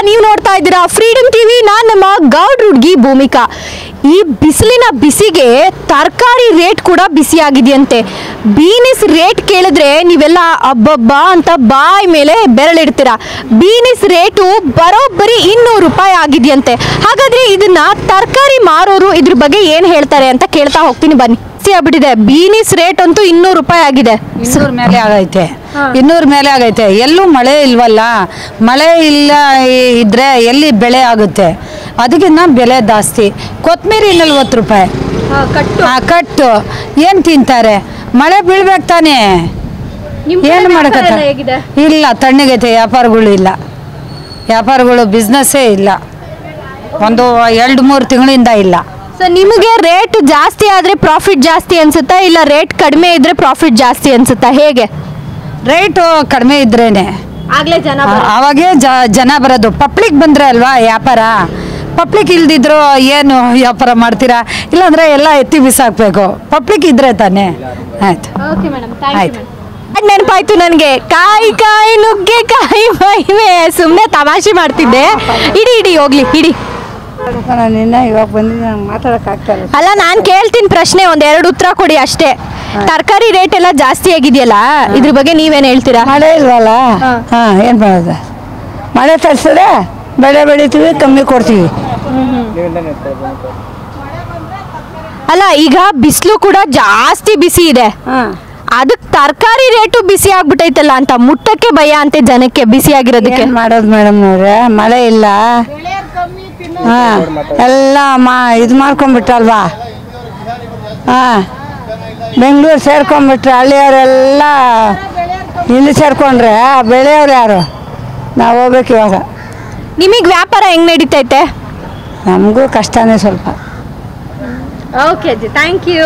ನೀವು ನೋಡ್ತಾ ಇದ್ದೀರಾ ಫ್ರೀಡಮ್ ಟಿವಿ ನಾನ್ ನಿಮ್ಮ ಗೌಡ್ ಹುಡ್ಗಿ ಭೂಮಿಕಾ ಈ ಬಿಸಿಲಿನ ಬಿಸಿಗೆ ತರಕಾರಿ ರೇಟ್ ಕೂಡ ಬಿಸಿ ಆಗಿದೆಯಂತೆ ಬೀನಿಸ್ ರೇಟ್ ಕೇಳಿದ್ರೆ ನೀವೆಲ್ಲ ಅಬ್ಬಬ್ಬಾ ಅಂತ ಬಾಯಿ ಮೇಲೆ ಬೆರಳಿಡ್ತೀರಾ ಬೀನಿಸ್ ರೇಟು ಬರೋಬ್ಬರಿ ಇನ್ನೂರು ರೂಪಾಯಿ ಆಗಿದೆಯಂತೆ ಹಾಗಾದ್ರೆ ಇದನ್ನ ತರಕಾರಿ ಮಾರೋರು ಇದ್ರ ಬಗ್ಗೆ ಏನ್ ಹೇಳ್ತಾರೆ ಅಂತ ಕೇಳ್ತಾ ಹೋಗ್ತೀನಿ ಬನ್ನಿ ಜಾಸ್ತಿ ಆಗ್ಬಿಟ್ಟಿದೆ ಬೀನಿಸ್ ರೇಟ್ ಅಂತೂ ಇನ್ನೂರು ರೂಪಾಯಿ ಆಗಿದೆ ಇನ್ನೂರ ಮೇಲೆ ಆಗೈತೆ ಇನ್ನೂರ ಮೇಲೆ ಆಗೈತೆ ಎಲ್ಲೂ ಮಳೆ ಇಲ್ವಲ್ಲ ಮಳೆ ಇಲ್ಲ ಇ- ಇದ್ರೆ ಎಲ್ಲಿ ಬೆಳೆ ಆಗುತ್ತೆ ಅದಕ್ಕಿಂತ ಬೆಲೆ ಜಾಸ್ತಿ ಕೊತ್ತಂಬರಿ ನಲ್ವತ್ತು ರೂಪಾಯಿ ಆ ಕಟ್ಟು ಏನು ತಿಂತಾರೆ ಮಳೆ ಬೀಳ್ಬೇಕು ತಾನೇ ಏನು ಮಾಡಕತ್ತ ಇಲ್ಲ ತಣ್ಣಗೈತೆ ವ್ಯಾಪಾರಗಳು ಇಲ್ಲ ವ್ಯಾಪಾರಗಳು ಬಿಸ್ನೆಸ್ಸೇ ಇಲ್ಲ ಒಂದು ಎರಡು ಮೂರು ತಿಂಗಳಿಂದ ಇಲ್ಲ ಸೊ ನಿಮಗೆ ರೇಟ್ ಜಾಸ್ತಿ ಆದ್ರೆ ಪ್ರಾಫಿಟ್ ಜಾಸ್ತಿ ಅನ್ಸುತ್ತಾ ಇಲ್ಲ ರೇಟ್ ಕಡಿಮೆ ಇದ್ರೆ ಪ್ರಾಫಿಟ್ ಜಾಸ್ತಿ ಅನ್ಸುತ್ತಾ ಹೇಗೆ ರೇಟು ಕಡಿಮೆ ಇದ್ರೇನೆ ಆಗ್ಲೇ ಜನ ಆ- ಅವಾಗೇ ಜ ಜನ ಬರೋದು ಪಬ್ಲಿಕ್ ಬಂದ್ರೆ ಅಲ್ವಾ ವ್ಯಾಪಾರ ಪಬ್ಲಿಕ್ ಇಲ್ದಿದ್ರು ಏನು ವ್ಯಾಪಾರ ಮಾಡ್ತೀರಾ ಇಲ್ಲಾಂದ್ರೆ ಎಲ್ಲ ಎತ್ತಿ ಬಿಸಾಕ್ಬೇಕು ಪಬ್ಲಿಕ್ ಇದ್ರೆ ತಾನೇ ಆಯ್ತು ಓಕೆ ಮೇಡಮ್ ಆಯ್ತು ಅದ್ ನೆನಪಾಯ್ತು ನನಗೆ ಕಾಯಿ ಕಾಯಿ ನುಗ್ಗೆ ಕಾಯಿ ಮೈವೆ ಸುಮ್ಮನೆ ತಮಾಷೆ ಮಾಡ್ತಿದ್ದೆ ಇಡಿ ಇಡಿ ಹೋಗ್ಲಿ ಇಡಿ ನಿನ್ನ ಇವಾಗ ಬಂದಿದ್ದು ನಂಗೆ ಮಾತಾಡೋಕ್ಕಾಗ್ತಾರೆ ಅಲ್ಲ ನಾನು ಕೇಳ್ತೀನಿ ಪ್ರಶ್ನೆ ಒಂದ್ ಎರಡು ಉತ್ತರ ಕೊಡಿ ಅಷ್ಟೇ ತರಕಾರಿ ರೇಟ್ ಎಲ್ಲ ಜಾಸ್ತಿ ಆಗಿದೆಯಲ್ಲ ಇದ್ರ ಬಗ್ಗೆ ನೀವೇನ್ ಹೇಳ್ತೀರಾ ಮಳೆ ಇಲ್ವಲ್ಲ ಹಾಂ ಏನು ಮಾಡೋದು ಮಳೆ ತರಿಸಿದ್ರೆ ಬೆಳೆ ಬೆಳಿತೀವಿ ಕಮ್ಮಿ ಕೊಡ್ತೀವಿ ಅಲ್ಲ ಈಗ ಬಿಸಿಲು ಕೂಡ ಜಾಸ್ತಿ ಬಿಸಿ ಇದೆ ಹಾಂ ಅದಕ್ಕೆ ತರಕಾರಿ ರೇಟು ಬಿಸಿ ಆಗ್ಬಿಟ್ಟೈತಲ್ಲ ಅಂತ ಮುಟ್ಟಕ್ಕೆ ಭಯ ಅಂತೆ ಜನಕ್ಕೆ ಬಿಸಿ ಆಗಿರೋದಕ್ಕೆ ಏನು ಮಾಡೋದು ಮೇಡಮ್ ನೋಡ್ರೆ ಮಳೆ ಇಲ್ಲ ಹಾಂ ಎಲ್ಲ ಮಾ ಇದು ಮಾಡ್ಕೊಂಬಿಟ್ರಲ್ವಾ ಹಾಂ ಬೆಂಗಳೂರು ಸೇರ್ಕೊಂಬಿಟ್ರೆ ಹಳ್ಳಿಯವರೆಲ್ಲ ಇಲ್ಲಿ ಸೇರ್ಕೊಂಡ್ರೆ ಬೆಳೆಯವ್ರು ಯಾರು ನಾವು ಹೋಗ್ಬೇಕು ಇವಾಗ ನಿಮಗೆ ವ್ಯಾಪಾರ ಹೆಂಗ್ ನಡೀತೈತೆ ನಮಗೂ ಕಷ್ಟನೇ ಸ್ವಲ್ಪ ಓಕೆ ಅಜ್ಜಿ ಥ್ಯಾಂಕ್ ಯು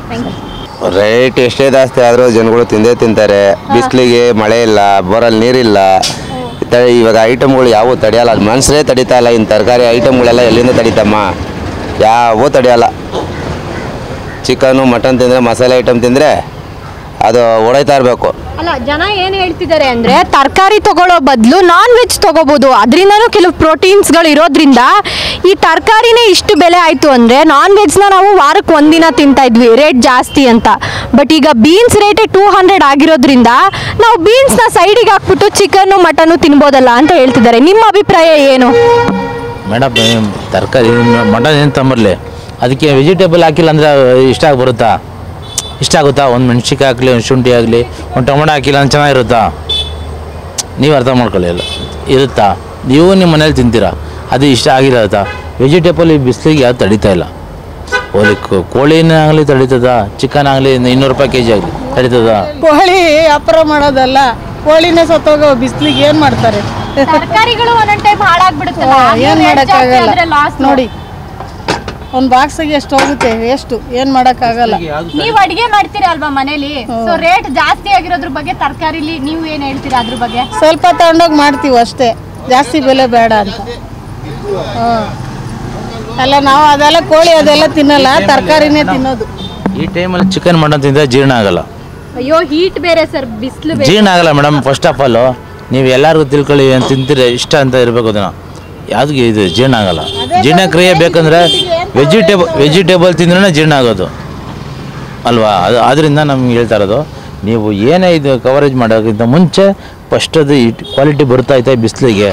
ರೇಟ್ ಎಷ್ಟೇ ಜಾಸ್ತಿ ಆದರೂ ಜನಗಳು ತಿಂದೇ ತಿಂತಾರೆ ಬಿಸಿಲಿಗೆ ಮಳೆ ಇಲ್ಲ ಬೋರಲ್ಲಿ ನೀರಿಲ್ಲ ತ- ಇವಾಗ ಐಟಮ್ಗಳು ಯಾವೂ ತಡೆಯಲ್ಲ ಅದು ಮನುಷ್ಯರೇ ತಡೀತಾ ಇಲ್ಲ ಇನ್ನು ತರಕಾರಿ ಐಟಮ್ಗಳೆಲ್ಲ ಎಲ್ಲಿಂದ ತಡೀತಮ್ಮ ಯಾವೂ ತಡೆಯಲ್ಲ ಚಿಕನು ಮಟನ್ ತಿಂದರೆ ಮಸಾಲೆ ಐಟಮ್ ತಿಂದರೆ ಅದು ಹೊಡೈತಾ ಇರಬೇಕು ಅಲ್ಲ ಜನ ಏನ್ ಹೇಳ್ತಿದ್ದಾರೆ ಅಂದ್ರೆ ತರಕಾರಿ ತಗೊಳ್ಳೋ ಬದಲು ನಾನ್ ವೆಜ್ ತಗೋಬಹುದು ಅದರಿಂದನೂ ಕೆಲವು ಪ್ರೋಟೀನ್ಸ್ಗಳು ಇರೋದ್ರಿಂದ ಈ ತರಕಾರಿನೇ ಇಷ್ಟು ಬೆಲೆ ಆಯ್ತು ಅಂದ್ರೆ ನಾನ್ ವೆಜ್ನ ನಾವು ವಾರಕ್ಕೆ ಒಂದಿನ ತಿಂತಾ ಇದ್ವಿ ರೇಟ್ ಜಾಸ್ತಿ ಅಂತ ಬಟ್ ಈಗ ಬೀನ್ಸ್ ರೇಟೇ ಟೂ ಹಂಡ್ರೆಡ್ ಆಗಿರೋದ್ರಿಂದ ನಾವು ಬೀನ್ಸ್ನ ಸೈಡಿಗೆ ಹಾಕ್ಬಿಟ್ಟು ಚಿಕನ್ನು ಮಟನ್ನು ತಿನ್ಬೋದಲ್ಲ ಅಂತ ಹೇಳ್ತಿದ್ದಾರೆ ನಿಮ್ಮ ಅಭಿಪ್ರಾಯ ಏನು ಮೇಡಮ್ ತರಕಾರಿ ಮಟನ್ ಏನು ತಂಬರಲಿ ಅದಕ್ಕೆ ವೆಜಿಟೇಬಲ್ ಹಾಕಿಲ್ಲ ಅಂದರೆ ಇಷ್ಟ ಆಗಿ ಬರುತ್ತಾ ಇಷ್ಟ ಆಗುತ್ತಾ ಒಂದು ಮೆಣಸಿನ್ಕಾಯಿ ಹಾಕಲಿ ಒಂದು ಶುಂಠಿ ಆಗಲಿ ಒಂದು ಟೊಮೊಟೊ ಹಾಕಿಲ್ಲ ಅಂದ್ರೆ ಚೆನ್ನಾಗಿರುತ್ತಾ ನೀವು ಅರ್ಥ ಮಾಡ್ಕೊಳ್ಳಿ ಇಲ್ಲ ಇರುತ್ತಾ ನೀವು ನಿಮ್ಮ ಮನೇಲಿ ತಿಂತೀರಾ ಅದು ಇಷ್ಟ ಆಗಿರತ್ತಾ ವೆಜಿಟೇಬಲ್ ಈ ಬಿಸಿಲಿಗೆ ಯಾವ್ದು ತಡೀತಾ ಇಲ್ಲ ಹೋಲಿ ಕೋಳಿನೇ ಆಗಲಿ ತಡೀತದ ಚಿಕನ್ ಆಗಲಿ ಇನ್ನೂರು ರೂಪಾಯಿ ಕೆ ಜಿ ಆಗಲಿ ತಡೀತದ ಕೋಳಿ ವ್ಯಾಪಾರ ಮಾಡೋದಲ್ಲ ಕೋಳಿನೇ ಸತ್ತೋಗೋ ಬಿಸ್ಲಿಗೆ ಏನ್ ಮಾಡ್ತಾರೆ ತರಕಾರಿಗಳು ಒಂದೊಂದು ಟೈಮ್ ಹಾಳಾಗ್ಬಿಡುತ್ತಲ್ಲ ಏನ್ ಮಾಡಕ್ಕಾಗಲ್ಲ ನೋಡಿ ಒಂದ್ ಬಾಕ್ಸಿಗೆ ಎಷ್ಟು ಹೋಗುತ್ತೆ ಎಷ್ಟು ಏನ್ ಮಾಡಕ್ಕಾಗಲ್ಲ ನೀವು ಅಡಿಗೆ ಮಾಡ್ತೀರಾ ಅಲ್ವಾ ಮನೇಲಿ ಸೊ ರೇಟ್ ಜಾಸ್ತಿ ಆಗಿರೋದ್ರ ಬಗ್ಗೆ ತರಕಾರಿಲಿ ನೀವು ಏನ್ ಹೇಳ್ತೀರಾ ಅದ್ರ ಬಗ್ಗೆ ಸ್ವಲ್ಪ ತಗೊಂಡೋಗಿ ಮಾಡ್ತೀವಿ ಅಷ್ಟೇ ಜಾಸ್ತಿ ಬೆಲೆ ಬೇಡ ಅಂತ ಹ್ಮ್ ಅಲ್ಲ ನಾವು ಅದೆಲ್ಲ ಕೋಳಿ ಅದೆಲ್ಲ ತಿನ್ನಲ್ಲ ತರಕಾರಿನೇ ತಿನ್ನೋದು ಈ ಟೈಮಲ್ಲಿ ಚಿಕನ್ ಮಟನ್ ತಿಂದರೆ ಜೀರ್ಣ ಆಗಲ್ಲ ಅಯ್ಯೋ ಹೀಟ್ ಬೇರೆ ಸರ್ ಬಿಸಿಲು ಜೀರ್ಣ ಆಗಲ್ಲ ಮೇಡಮ್ ಫಸ್ಟ್ ಆಫ್ ಆಲು ನೀವು ಎಲ್ಲರಿಗೂ ತಿಳ್ಕೊಳ್ಳಿ ಅಂತ ತಿಂತೀರ ಇಷ್ಟ ಅಂತ ಇರಬೇಕು ಅದನ್ನ ಯಾವ್ದು ಇದು ಜೀರ್ಣ ಆಗಲ್ಲ ಜೀರ್ಣಕ್ರಿಯೆ ಬೇಕಂದ್ರೆ ವೆಜಿಟೇಬಲ್ ವೆಜಿಟೇಬಲ್ ತಿಂದ್ರೆ ಜೀರ್ಣ ಆಗೋದು ಅಲ್ವಾ ಅದು ಅದರಿಂದ ನಮ್ಗೆ ಹೇಳ್ತಾ ಇರೋದು ನೀವು ಏನೇ ಇದು ಕವರೇಜ್ ಮಾಡೋಕ್ಕಿಂತ ಮುಂಚೆ ಫಸ್ಟ್ ಅದು ಕ್ವಾಲಿಟಿ ಬರ್ತಾ ಐತೆ ಬಿಸಿಲಿಗೆ